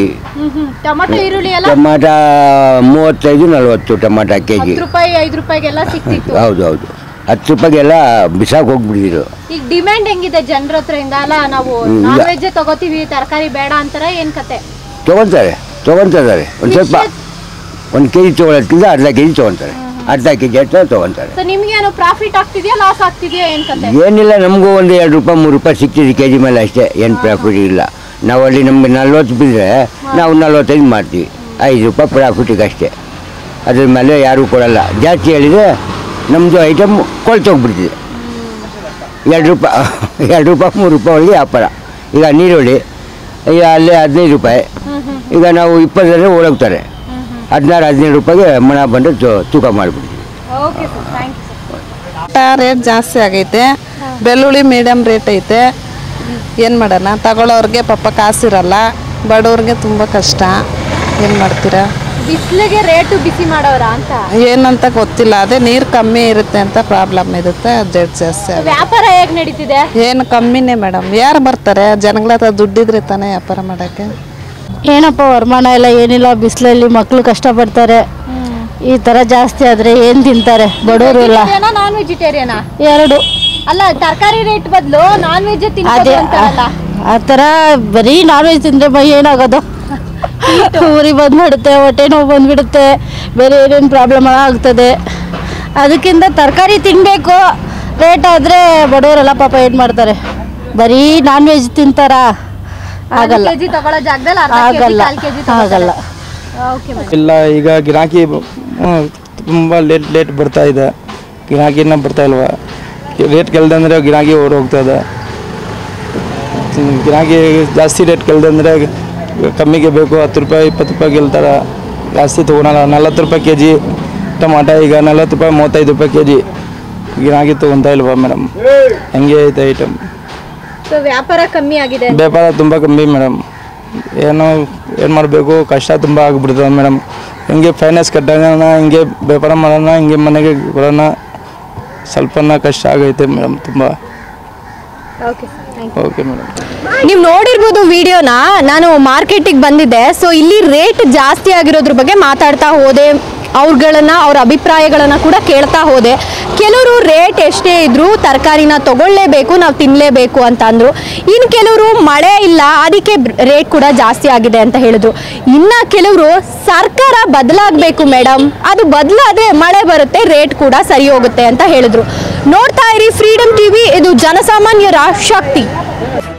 ಟೊಮಟೊ ಈರುಳ್ಳಿ ಎಲ್ಲ ಟಮಾಟ ಮೂವತ್ತೈದು ನಲ್ವತ್ತು ಟಮಾಟ ಕೆ ಜಿ ಹತ್ತು ರೂಪಾಯಿ ಐದು ರೂಪಾಯಿಗೆಲ್ಲ ಸಿಕ್ತಿತ್ತು ಹೌದು ಹೌದು ಹತ್ತು ರೂಪಾಯಿಗೆಲ್ಲ ಬಿಸಾಕ್ ಹೋಗ್ಬಿಟ್ಟಿದ್ರು ಈಗ ಡಿಮ್ಯಾಂಡ್ ಹೆಂಗಿದೆ ಜನರ ಹತ್ರದಿಂದ ಅಲ್ಲ ನಾವು ಹ್ಮ್, ನಾನ್ ಇಲ್ಲ. ವೆಜ್ ತಗೋತೀವಿ ತರಕಾರಿ ಬೇಡ ಅಂತಾರ ಏನ್ ಕತೆ ತೊಗೊತಾರೆ ತೊಗೊತಾರೆ ಒಂದು ಸ್ವಲ್ಪ ಒಂದು ಕೆ ಜಿ ತೊಗೊಳೋದ್ಕಿಂತ ಅರ್ಧ ಕೆ ಜಿ ತೊಗೊತಾರೆ ಅರ್ಧ ಕೆ ಜಿ ಅಷ್ಟು ತೊಗೊತಾರೆ ಸೊ ನಿಮ್ಗೆ ಏನು ಪ್ರಾಫಿಟ್ ಆಗ್ತಿದ್ಯಾ ಲಾಸ್ ಆಗ್ತಿದ್ಯಾ ಏನ್ ಕತೆ ಏನಿಲ್ಲ ನಮಗೂ ಒಂದು ಎರಡು ರೂಪಾಯಿ ಮೂರು ರೂಪಾಯಿ ಸಿಗ್ತಿದೆ ಕೆ ಜಿ ಮೇಲೆ ಅಷ್ಟೇ ಏನು ಪ್ರಾಫಿಟ್ ಇಲ್ಲ ನಾವು ಅಲ್ಲಿ ನಮಗೆ ನಲ್ವತ್ತು ಬಿದ್ದರೆ ನಾವು ನಲ್ವತ್ತೈದು ಮಾಡ್ತೀವಿ ಐದು ರೂಪಾಯಿ ಪ್ರಾಫಿಟಿಗೆ ಅಷ್ಟೇ ಅದ್ರ ಮೇಲೆ ಯಾರೂ ಕೊಡಲ್ಲ ಜಾಸ್ತಿ ಹೇಳಿದರೆ ನಮ್ಮದು ಐಟಮ್ ಕೊಳ್ತೋಗ್ಬಿಡ್ತಿದೆ ಎರಡು ರೂಪಾಯಿ ಎರಡು ರೂಪಾಯಿ ಮೂರು ರೂಪಾಯಿ ಒಳಗೆ ವ್ಯಾಪಾರ ಈಗ ನೀರುಳ್ಳಿ ಈಗ ಅಲ್ಲೇ ಹದಿನೈದು ರೂಪಾಯಿ ಈಗ ನಾವು ಇಪ್ಪತ್ತರಲ್ಲಿ ಓಡೋಗ್ತಾರೆ ಹದಿನಾರು ಹದಿನೈದು ರೂಪಾಯಿಗೆ ಮಣ ಬಂದು ತೂ- ತೂಕ ಮಾಡಿಬಿಡ್ತೀವಿ okay sir thank you tomato rate ಜಾಸ್ತಿ ಆಗೈತೆ ಬೆಳ್ಳುಳ್ಳಿ ಮೀಡಿಯಮ್ ರೇಟ್ ಐತೆ ಏನು ಮಾಡೋಣ ತಗೊಳ್ಳೋರ್ಗೆ ಪಾಪ ಕಾಸಿರಲ್ಲ ಬಡವ್ರಿಗೆ ತುಂಬ ಕಷ್ಟ ಏನು ಮಾಡ್ತೀರಾ ಬಿಸಿಲಿಗೆ ರೇಟು ಬಿಸಿ ಮಾಡೋರ ಅಂತ ಏನಂತ ಗೊತ್ತಿಲ್ಲ ಅದೇ ನೀರು ಕಮ್ಮಿ ಇರುತ್ತೆ ಅಂತ ಪ್ರಾಬ್ಲಮ್ ಇರುತ್ತೆ ರೇಟ್ ಜಾಸ್ತಿ ಆಗುತ್ತೆ ವ್ಯಾಪಾರ ಹೇಗ್ ನಡೀತಿದೆ ಏನು ಕಮ್ಮಿನೇ ಮೇಡಮ್ ಯಾರು ಬರ್ತಾರೆ ಜನಗಳ ಹತ್ರ ದುಡ್ಡಿದ್ರೆ ತಾನೇ ವ್ಯಾಪಾರ ಮಾಡೋಕ್ಕೆ ಏನಪ್ಪ ವರಮಾನ ಇಲ್ಲ ಏನಿಲ್ಲ ಬಿಸಿಲಲ್ಲಿ ಮಕ್ಕಳು ಕಷ್ಟಪಡ್ತಾರೆ ಈ ಥರ ಜಾಸ್ತಿ ಆದರೆ ಏನು ತಿಂತಾರೆ ಬಡವರು ಇಲ್ಲ ನಾನ್ ವೆಜಿಟೇರಿಯನಾ ಎರಡು ಅಲ್ಲ ತರಕಾರಿ ರೇಟ್ ಬದಲು ನಾನ್ ವೆಜ್ ಅದೇ ತಿನ್ನೋದು ಅಂತಾರಲ್ಲ ಆ ಥರ ಬರೀ ನಾನ್ ವೆಜ್ ತಿಂದರೆ ಮೈ ಏನಾಗೋದು ಊರಿ ಬಂದ್ಬಿಡುತ್ತೆ ಹೊಟ್ಟೆ ನೋವು ಬಂದ್ಬಿಡುತ್ತೆ ಬೇರೆ ಏನೇನು ಪ್ರಾಬ್ಲಮ್ ಆಗ್ತದೆ ಅದಕ್ಕಿಂತ ತರಕಾರಿ ತಿನ್ನಬೇಕು ರೇಟ್ ಆದರೆ ಬಡವರೆಲ್ಲ ಪಾಪ ಏನು ಮಾಡ್ತಾರೆ ಬರೀ ನಾನ್ ವೆಜ್ ತಿಂತಾರಾ ಆಗಲ್ಲ ಕೆಜಿ ತಗೊಳ್ಳೋ ಜಾಗದಲ್ಲಿ ಅರ್ಧ ಆಗಲ್ಲ ಕೆಜಿ ಕೆಜಿ ಆಗಲ್ಲ ಓಕೆ ಇಲ್ಲ ಈಗ ಗಿರಾಕಿ ತುಂಬ ಲೇಟ್ ಲೇಟ್ ಬರ್ತಾ ಇದೆ ಗಿರಾಕಿನ ಬರ್ತಾ ಇಲ್ವಾ ರೇಟ್ ಕೆಲ್ದಂದ್ರೆ ಗಿರಾಕಿ ಓಡ್ ಹೋಗ್ತದೆ ಹ್ಮ್, ಗಿರಾಕಿ ಜಾಸ್ತಿ ರೇಟ್ ಕೆಲ್ದಂದ್ರೆ ಕಮ್ಮಿಗೆ ಬೇಕು ಹತ್ತು ರೂಪಾಯಿ ಇಪ್ಪತ್ತು ರೂಪಾಯಿ ಗೆಲ್ತಾರೆ ಜಾಸ್ತಿ ತೊಗೊಳಲ್ಲ ನಲ್ವತ್ತು ರೂಪಾಯಿ ಕೆ ಜಿ ಟಮಾಟ ಈಗ ನಲ್ವತ್ತು ರೂಪಾಯಿ ಮೂವತ್ತೈದು ರೂಪಾಯಿ ಕೆ ಜಿ ಗಿರಾಕಿ ತೊಗೊತಾ ಇಲ್ವಾ ಮೇಡಮ್ ಹಂಗೆ ಐತೆ ಐಟಮ್ ಸೊ ವ್ಯಾಪಾರ ಕಮ್ಮಿ ಆಗಿದೆ ವ್ಯಾಪಾರ ತುಂಬ ಕಮ್ಮಿ ಮೇಡಮ್ ಏನು ಏನು ಮಾಡಬೇಕು ಕಷ್ಟ ತುಂಬ ಆಗಿಬಿಡ್ತದೆ ಮೇಡಮ್ ಹಿಂಗೆ ಫೈನಾನ್ಸ್ ಕಟ್ಟೋಣ ಹಿಂಗೆ ವ್ಯಾಪಾರ ಮಾಡೋಣ ಹಿಂಗೆ ಮನೆಗೆ ಕೊಡೋಣ ಸ್ವಲ್ಪನ ಕಷ್ಟ ಆಗೈತೆ ಮೇಡಮ್ ತುಂಬ ಓಕೆ ಓಕೆ ಮೇಡಮ್ ನೀವು ನೋಡಿರ್ಬೋದು ವಿಡಿಯೋನ ನಾನು ಮಾರ್ಕೆಟಿಗೆ ಬಂದಿದ್ದೆ ಸೊ ಇಲ್ಲಿ ರೇಟ್ ಜಾಸ್ತಿ ಆಗಿರೋದ್ರ ಬಗ್ಗೆ ಮಾತಾಡ್ತಾ ಹೋದೆ ಅವ್ರುಗಳನ್ನ ಅವ್ರ ಅಭಿಪ್ರಾಯಗಳನ್ನ ಕೂಡ ಕೇಳ್ತಾ ಹೋದೆ ಕೆಲವರು ರೇಟ್ ಎಷ್ಟೇ ಇದ್ರೂ ತರಕಾರಿನ ತಗೊಳ್ಳೇಬೇಕು ನಾವು ತಿನ್ನಲೇಬೇಕು ಅಂತ ಅಂದ್ರು ಇನ್ನು ಕೆಲವರು ಮಳೆ ಇಲ್ಲ ಅದಕ್ಕೆ ರೇಟ್ ಕೂಡ ಜಾಸ್ತಿ ಆಗಿದೆ ಅಂತ ಹೇಳಿದ್ರು ಇನ್ನ ಕೆಲವರು ಸರ್ಕಾರ ಬದಲಾಗಬೇಕು ಮೇಡಮ್ ಅದು ಬದಲಾದ್ರೆ ಮಳೆ ಬರುತ್ತೆ ರೇಟ್ ಕೂಡ ಸರಿ ಹೋಗುತ್ತೆ ಅಂತ ಹೇಳಿದ್ರು ನೋಡ್ತಾ ಇರಿ ಫ್ರೀಡಮ್ ಟಿವಿ ಇದು ಜನಸಾಮಾನ್ಯರ ಶಕ್ತಿ